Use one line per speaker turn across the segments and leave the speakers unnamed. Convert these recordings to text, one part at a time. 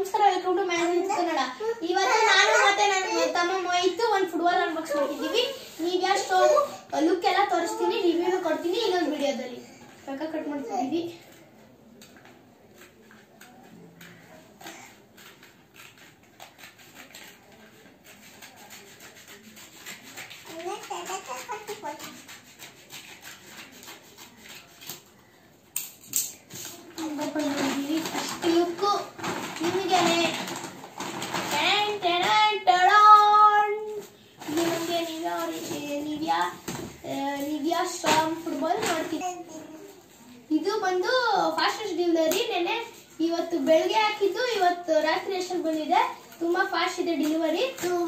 ನಮಸ್ಕಾರ welcome to manage Kannada ಇವತ್ತು ನಾನು ಮತ್ತೆ ನನ್ನ ತಮ್ಮ ಮೊಯ್ತು ಒಂದು ಫುಟ್ಬಾಲ್ ಅನ್ಬಾಕ್ಸ್ ಮಾಡಿದ್ದೀವಿ ನೀವು ಯಾವ ಸ್ಟೋವ್ ಲುಕ್ ಎಲ್ಲ ತೋರಿಸ್ತೀನಿ ರಿವ್ಯೂನು ಕೊಡ್ತೀನಿ ಇನ್ನೊಂದು ವಿಡಿಯೋದಲ್ಲಿ ಪಕ್ಕ ಕಟ್ ಮಾಡ್ತಿದ್ದೀವಿ ಓಪನ್ ಮಾಡಿದ್ದೀವಿ ಫಸ್ಟ್ ಲುಕ್ಕು ನಿಮಗೇನೆ ಟೆನ್ ಟೆನ್ ಟಡಾನ್. ಇದು ನಮಗೆ ನಿವ್ಯಾ ನಿವ್ಯಾ ಆ, ನಿವ್ಯಾ ಸ್ಟ್ರಾಂಗ್ ಫುಟ್ಬಾಲ್ ಮಾಡ್ತೀನಿ ಇದು ಬಂದು ಫಾಸ್ಟೆಸ್ಟ್ ಡೆಲಿವರಿ ನೆನ್ನೆ ಇವತ್ತು ಬೆಳಗ್ಗೆ ಹಾಕಿದ್ದು ಇವತ್ತು ರಾತ್ರಿ ಅಷ್ಟಲ್ಲಿ ಬಂದಿದೆ ತುಂಬಾ ಫಾಸ್ಟ್ ಇದೆ ಡೆಲಿವರಿ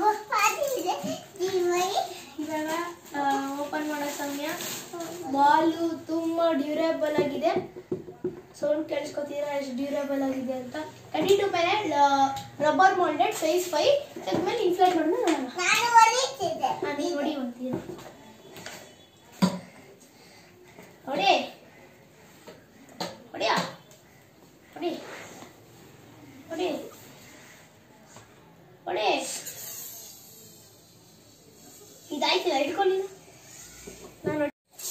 ಇವಾಗ ಓಪನ್ ಮಾಡೋ ಸಮಯ ಬಾಲು ತುಂಬಾ ಡ್ಯೂರೇಬಲ್ ಆಗಿದೆ ಸೌಂಡ್ ಕೇಳಿಸ್ಕೊತೀರಾ ಎಷ್ಟು ಡ್ಯೂರೇಬಲ್ ಆಗಿದೆ ಅಂತ ತರ್ಟಿ ಟು ಮೇಲೆ ರಬ್ಬರ್ ಮೋಲ್ಡೆಡ್ ಸೈಜ್ ಫೈವ್ ಮೇಲೆ ಇನ್ಫ್ಲೇಟ್ ಮಾಡೋಣ ನೋಡೋಣ ಹಾ, ನೀನ್ ಹೊಡಿ ಅಂತೀರ ಹೊಡಿ ಹೊಡಿಯ ಹೊಡಿ ಹೊಡಿ ಹೊಡಿ ಇದಾಯ್ತಿಲ್ಲ ಇಟ್ಕೊಳ್ಳಿ ನಾನು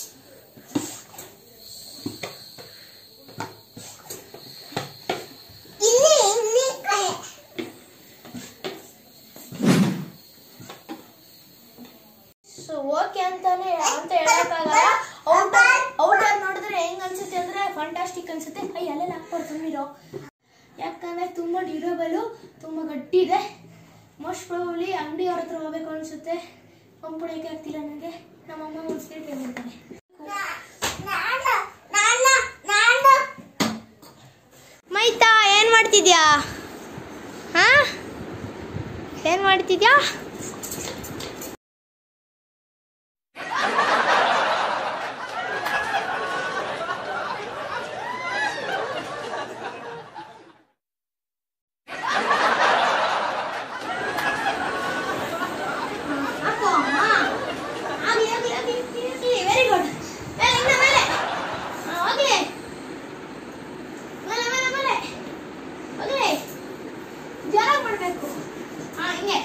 ಸೊ ಓಕೆ ಅಂತಾನೆ ಅಂತ ಹೇಳಕ್ಕಾಗಲ್ಲ ಔಟರ್ ಔಟರ್ ನೋಡಿದ್ರೆ ಹೆಂಗ್ ಅನ್ಸುತ್ತೆ ಅಂದ್ರೆ ಫಂಟಾಸ್ಟಿಕ್ ಅನ್ಸುತ್ತೆ ಐ ಅಲ್ಲೆಲ್ಲ ಹಾಕ್ಬಾರ್ದು ತುಂಬಿರೋ ಯಾಕಂದ್ರೆ ತುಂಬಾ ಡ್ಯೂರಬಲ್ ತುಂಬಾ ಗಟ್ಟಿ ಇದೆ ಮೋಸ್ಟ್ ಪ್ರಾಬಬ್ಲಿ ಅಂಗಡಿ ಅವ್ರ ಹತ್ರ ಹೋಗ್ಬೇಕು ಅನ್ಸುತ್ತೆ ಪಂಪುಡಕ್ಕೆ ಆಗ್ತಿಲ್ಲ ನನಗೆ ನಮ್ಮಮ್ಮ ಒಂದ್ಸರಿ ಟ್ರೈ ಮಾಡ್ತಾರೆ ಮೈತಾ ಏನ್ ಮಾಡ್ತಿದ್ಯಾ ಹಾ ಏನ್ ಮಾಡ್ತಿದ್ಯಾ ಹಾಕೋ ಅಮ್ಮ ಆಗಲಿ ಆಗಲಿ ಆಗಲಿ ವೆರಿ ಗುಡ್ ಮೇಲೆ ಇನ್ನ ಮೇಲೆ ಹಾ, ಹೋಗ್ಲಿ ಮೇಲೆ ಮೇಲೆ ಮೇಲೆ ಹೋಗ್ಲಿ ಜೋರ ಮಾಡಬೇಕು ಹಾ ಹಿಂಗೆ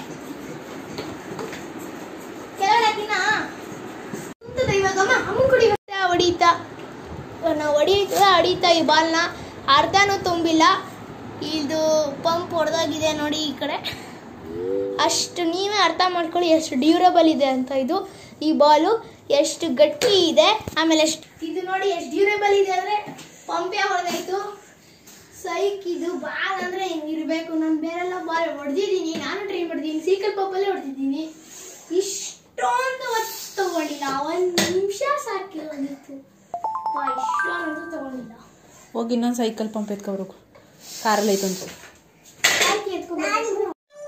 ಕೆಳಗಡೆ ಹಾಕಿನ ಕುಂತದ ಇವಾಗ ಅಮ್ಮ ಅಮ್ಮ ಕುಡಿ ಹೊಡಿತಾ ನಾವು ಹೊಡಿತಾ ಹೊಡಿತಾ ಈ ಬಾಲ್ನ ಅರ್ಧನೂ ತುಂಬಿಲ್ಲ ಇದು ಪಂಪ್ ಹೊಡೆದಾಗಿದೆ ನೋಡಿ ಈ ಕಡೆ ಅಷ್ಟು ನೀವೇ ಅರ್ಥ ಮಾಡ್ಕೊಳ್ಳಿ ಎಷ್ಟು ಡ್ಯೂರಬಲ್ ಇದೆ ಅಂತ ಇದು ಈ ಬಾಲು ಎಷ್ಟು ಗಟ್ಟಿ ಇದೆ ಆಮೇಲೆ ಎಷ್ಟು ಇದು ನೋಡಿ ಎಷ್ಟು ಡ್ಯೂರಬಲ್ ಇದೆ ಅಂದರೆ ಪಂಪೇ ಹೊಡೆದಾಯ್ತು ಸೈಕ್ ಇದು ಬಾಲ್ ಅಂದರೆ ಹಿಂಗಿರ್ಬೇಕು ನಾನು ಬೇರೆಲ್ಲ ಬಾಲ್ ಹೊಡೆದಿದ್ದೀನಿ ನಾನು ಟ್ರೈ ಮಾಡಿದ್ದೀನಿ ಸೈಕಲ್ ಪಂಪಲ್ಲೇ ಹೊಡೆದಿದ್ದೀನಿ ಇಷ್ಟೊಂದು ಹೊತ್ತು ತಗೊಂಡಿಲ್ಲ ಒಂದು ನಿಮಿಷ ಸಾಕಿರೋದಿತ್ತು ವಾ, ಇಷ್ಟೊಂದು ತಗೊಂಡಿಲ್ಲ
ಹೋಗಿ ಇನ್ನೊಂದು ಸೈಕಲ್ ಪಂಪ್ ಎತ್ಕೊಬ್ರಕು ಕಾರಲ್ಲಿ ಐತಂತು
ಸಾಕಿ ಎತ್ಕೊಂಡ್ಬರ್ಬೇಕು.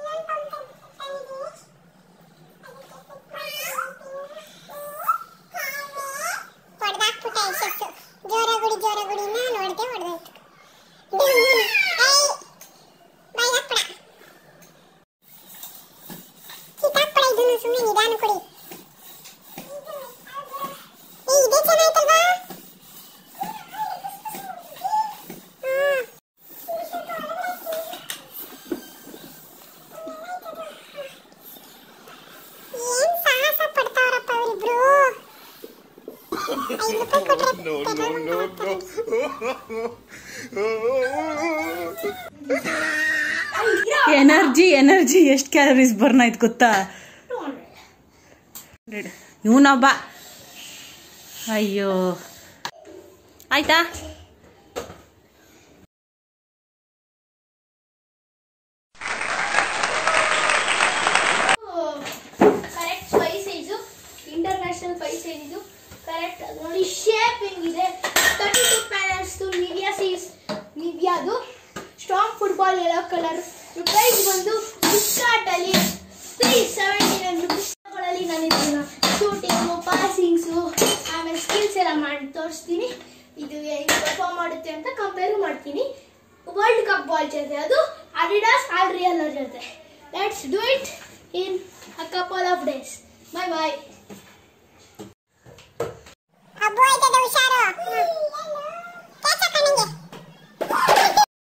ಹೊಡೆದಾಕ್ಬಿಟ್ಟೆ ಎಷ್ಟೊತ್ತು ಜೋರ ಗುಡಿ ಜೋರ ಗುಡಿನ ನೋಡ್ದೆ ಹೊಡೆದಾಯ್ತು ಕಿತ್ತಾಕ್ಬಿಡ ಇದನ್ನು ಸುಮ್ಮನೆ ನಿಧಾನ ಕೊಡಿ ಏ ಇದೇ ಚೆನ್ನಾಯ್ತಲ್ವಾ ಹ್ಮ್ ಏನ್ ಸಾಹಸ ಪಡ್ತಾವ್ರಪ್ಪ ಅವರಿಬ್ರು ಐದು ರೂಪಾಯಿ ಕೊಟ್ರೆ ಪೆಟ್ರೋಲ್
ಎನರ್ಜಿ ಎನರ್ಜಿ ಎಷ್ಟು ಕ್ಯಾಲರೀಸ್ ಬರ್ನ್ ಆಯ್ತು ಗೊತ್ತಾ ಇವನೊಬ್ಬ ಅಯ್ಯೋ ಆಯ್ತಾ
correct five size international five size ಇದು ಕರೆಕ್ಟ್ ನೋಡಿ ಶೇಪ್ ಹೆಂಗಿದೆ ತರ್ಟಿ ಟು ಪ್ಯಾನಲ್ಸ್ ನಿವಿಯಾ ಸೀಸ್ ನಿವಿಯಾದು strong football yellow colour price ಬಂದು ಫ್ಲಿಪ್ಕಾರ್ಟಲ್ಲಿ ತ್ರೀ ಸೆವೆಂಟಿ ನೈನ್ ರುಪೀಸ್ಗಳಲ್ಲಿ ನಾನು ಇದನ್ನ ಶೂಟಿಂಗು ಪಾಸಿಂಗ್ಸು ಆಮೇಲೆ ಸ್ಕಿಲ್ಸ್ ಎಲ್ಲ ಮಾಡಿ ತೋರಿಸ್ತೀನಿ ಇದು ಹೆಂಗೆ ಪರ್ಫಾರ್ಮ್ ಮಾಡುತ್ತೆ ಅಂತ ಕಂಪೇರ್ ಮಾಡ್ತೀನಿ ವರ್ಲ್ಡ್ ಕಪ್ ಬಾಲ್ ಜೊತೆ ಅದು ಅಡಿಡಾಸ್ ಆಲ್ ರಿಯಲ್ ಜೊತೆ let's do it in a couple of days bye bye
ಹಬ್ಬ ಆಯ್ತದ ಹುಷಾರು ಕ್ಯಾಚ್ ಹಾಕ ನಂಗೆ